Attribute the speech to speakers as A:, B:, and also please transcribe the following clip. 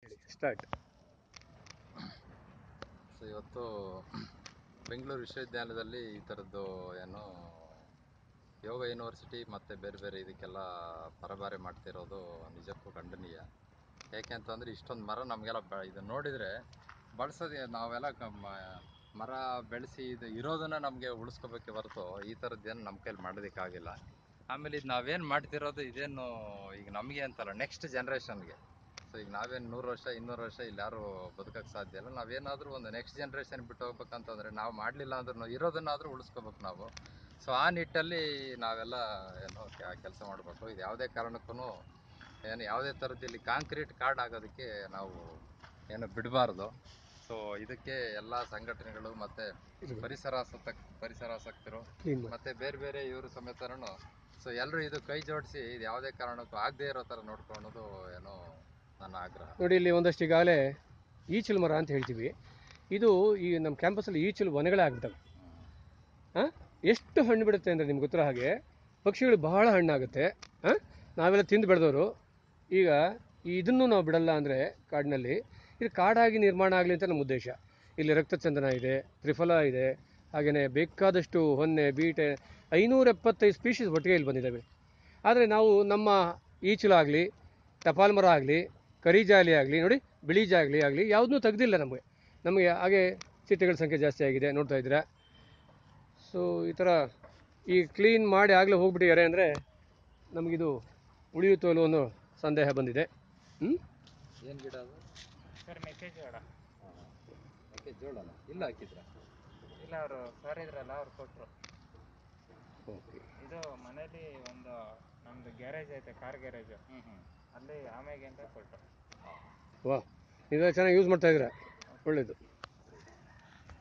A: start
B: so ಇವತ್ತು ಬೆಂಗಳೂರು ವಿಶ್ವವಿದ್ಯಾಲಯದಲ್ಲಿ ಈ ಥರದ್ದು ಏನು ಯೋಗ ಯೂನಿವರ್ಸಿಟಿ ಮತ್ತು ಬೇರೆ ಬೇರೆ ಇದಕ್ಕೆಲ್ಲ ಪರಬಾರೆ ಮಾಡ್ತಿರೋದು ನಿಜಕ್ಕೂ ಖಂಡನೀಯ ಯಾಕೆ ಅಂತಂದರೆ ಇಷ್ಟೊಂದು ಮರ ನಮಗೆಲ್ಲ ಬ ಇದು ನೋಡಿದರೆ ಬಳಸೋದು ನಾವೆಲ್ಲ ಕ- ಮ- ಮರ ಬೆಳೆಸಿ ಇದು ಇರೋದನ್ನ ನಮಗೆ ಉಳಿಸ್ಕೋಬೇಕೆ ಹೊರತು ಈ ಥರದ್ದೇನು ನಮ್ಮ ಕೈಲಿ ಮಾಡೋದಕ್ಕಾಗಿಲ್ಲ ಆಮೇಲೆ ಇದು ನಾವೇನು ಮಾಡ್ತಿರೋದು ಇದೇನು ಈಗ ನಮಗೆ ಅಂತಲ್ಲ ನೆಕ್ಸ್ಟ್ ಜನ್ರೇಷನ್ಗೆ ಸೊ ಈಗ ನಾವೇನು ನೂರು ವರ್ಷ ಇನ್ನೂರು ವರ್ಷ ಇಲ್ಲಿ ಯಾರು ಬದುಕಕ್ಕೆ ಸಾಧ್ಯ ಇಲ್ಲ ನಾವೇನಾದರೂ ಒಂದು ನೆಕ್ಸ್ಟ್ ಜನ್ರೇಷನ್ ಬಿಟ್ಟು ಹೋಗ್ಬೇಕಂತಂದ್ರೆ ನಾವು ಮಾಡಲಿಲ್ಲ ಅಂದ್ರೂ ಇರೋದನ್ನಾದರೂ ಉಳಿಸ್ಕೋಬೇಕು ನಾವು ಸೊ ಆ ನಿಟ್ಟಲ್ಲಿ ನಾವೆಲ್ಲ ಏನು ಕೆಲಸ ಮಾಡಬೇಕು ಇದು ಯಾವುದೇ ಕಾರಣಕ್ಕೂ ಏನು ಯಾವುದೇ ಥರದ್ದು ಇಲ್ಲಿ ಕಾಂಕ್ರೀಟ್ ಕಾರ್ಡ್ ಆಗೋದಕ್ಕೆ ನಾವು ಏನು ಬಿಡಬಾರ್ದು ಸೊ ಇದಕ್ಕೆ ಎಲ್ಲ ಸಂಘಟನೆಗಳು ಮತ್ತು ಪರಿಸರಾಸಕ್ತ ಪರಿಸರಾಸಕ್ತರು
A: ಕ್ಲೀನ್ ಮಾಡಿ
B: ಮತ್ತೆ ಬೇರೆ ಬೇರೆ ಇವರು ಸಮೇತರನು ಸೊ ಎಲ್ಲರೂ ಇದು ಕೈ ಜೋಡಿಸಿ ಇದು ಯಾವುದೇ ಕಾರಣಕ್ಕೂ ಆಗದೆ ಇರೋ ಥರ ನೋಡ್ಕೊಳ್ಳೋದು ಏನೋ ನನ್ನ ಆಗ್ರಹ
A: ನೋಡಿ ಇಲ್ಲಿ ಒಂದಷ್ಟು ಈಗಾಗಲೇ ಈಚಲು ಮರ ಅಂತ ಹೇಳ್ತೀವಿ ಇದು ಈ ನಮ್ಮ ಕ್ಯಾಂಪಸಲ್ಲಿ ಈಚಲು ವನಗಳೇ ಆಗ್ಬಿಟ್ಟವೆ ಹಾಂ ಎಷ್ಟು ಹಣ್ಣು ಬಿಡುತ್ತೆ ಅಂದರೆ ನಿಮ್ಗೆ ಗೊತ್ತಿರೋ ಹಾಗೆ ಪಕ್ಷಿಗಳು ಬಹಳ ಹಣ್ಣಾಗುತ್ತೆ ಹಾಂ ನಾವೆಲ್ಲ ತಿಂದು ಬೆಳೆದವರು ಈಗ ಈ ಇದನ್ನು ನಾವು ಬಿಡಲ್ಲ ಅಂದರೆ ಕಾಡಿನಲ್ಲಿ ಇದು ಕಾಡಾಗಿ ನಿರ್ಮಾಣ ಆಗಲಿ ಅಂತ ನಮ್ಮ ಉದ್ದೇಶ ಇಲ್ಲಿ ರಕ್ತಚಂದನ ಇದೆ ತ್ರಿಫಲ ಇದೆ ಹಾಗೆಯೇ ಬೇಕಾದಷ್ಟು ಹೊನ್ನೆ ಬೀಟೆ ಐನೂರ ಎಪ್ಪತ್ತೈದು ಸ್ಪೀಷೀಸ್ ಒಟ್ಟಿಗೆ ಇಲ್ಲಿ ಬಂದಿದ್ದಾವೆ ಆದರೆ ನಾವು ನಮ್ಮ ಈಚಲಾಗಲಿ ಟಪಾಲ್ ಮರ ಆಗಲಿ ಕರಿ ಜಾಲಿ ಆಗಲಿ ನೋಡಿ ಬಿಳಿ ಜಾಗಲಿ ಆಗಲಿ ಯಾವುದನ್ನೂ ತೆಗೆದಿಲ್ಲ ನಮಗೆ ನಮಗೆ ಹಾಗೆ ಚಿಟ್ಟೆಗಳ ಸಂಖ್ಯೆ ಜಾಸ್ತಿ ಆಗಿದೆ ನೋಡ್ತಾ ಇದ್ದೀರಾ ಸೊ ಈ ಥರ ಈ ಕ್ಲೀನ್ ಮಾಡಿ ಆಗಲೇ ಹೋಗ್ಬಿಟ್ಟಿದ್ದಾರೆ ಅಂದರೆ ನಮಗಿದು ಉಳಿಯುತ್ತೋ ಇಲ್ವೋ ಅನ್ನೋ ಸಂದೇಹ ಬಂದಿದೆ ಹ್ಞೂ
B: ಏನು ಗಿಡ ಅದು
C: ಸರ್ ಮೆಕ್ಕೆಜೋಳ
B: ಯಾಕೆ ಜೋಳನ ಇಲ್ಲ ಹಾಕಿದ್ರ
C: ಇಲ್ಲ ಅವರು ಸರ್ ಇದ್ರಲ್ಲ ಅವ್ರು ಕೊಟ್ಟರು
A: ಓಕೆ
C: ಇದು ಮನೇಲಿ ಒಂದು ನಮ್ದು ಗ್ಯಾರೇಜ್ ಐತೆ ಕಾರ್ ಗ್ಯಾರೇಜು
B: ಹ್ಞೂ ಹ್ಞೂ
C: ಅಲ್ಲಿ ಆಮೆಗೆ ಅಂತ ಕೊಟ್ಟರು
A: ವಾ ಇದೆಲ್ಲ ಚೆನ್ನಾಗಿ ಯೂಸ್ ಮಾಡ್ತಾ ಇದ್ದೀರಾ ಒಳ್ಳೆಯದು